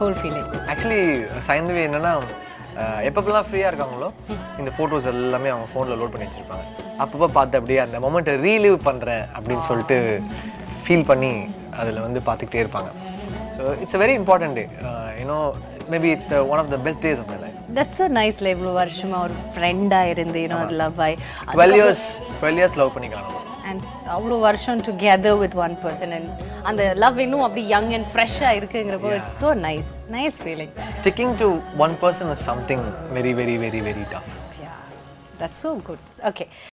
whole feeling actually Saindhavi என்னன்னா அஹ், எப்பப்பெல்லாம் ஃப்ரீயாக இருக்காங்களோ இந்த ஃபோட்டோஸ் எல்லாமே அவங்க ஃபோனில் லோட் பண்ணி வச்சுருப்பாங்க அப்பப்போ பார்த்து அப்படியே அந்த மொமெண்ட்டை ரீலீவ் பண்ணுறேன் அப்படின்னு சொல்லிட்டு ஃபீல் பண்ணி அதில் வந்து பார்த்துக்கிட்டே இருப்பாங்க so it's a very important day you know maybe it's the one of the best days of my life that's a நைஸ்ல இவ்வளோ வருஷமா ஒரு ஃப்ரெண்டாக இருந்து யூனோ அது லவ் ஆகி twelve years twelve years love பண்ணிக்கலாம் நம்ம அண்ட் அவ்வளோ வருஷம் together with one person and அந்த லவ் இன்னும் அப்படி யங் அண்ட் ஃப்ரெஷ்ஷாக இருக்குங்கிறப்போ it's so nice nice feeling sticking to one person is something very very very very tough that's so good okay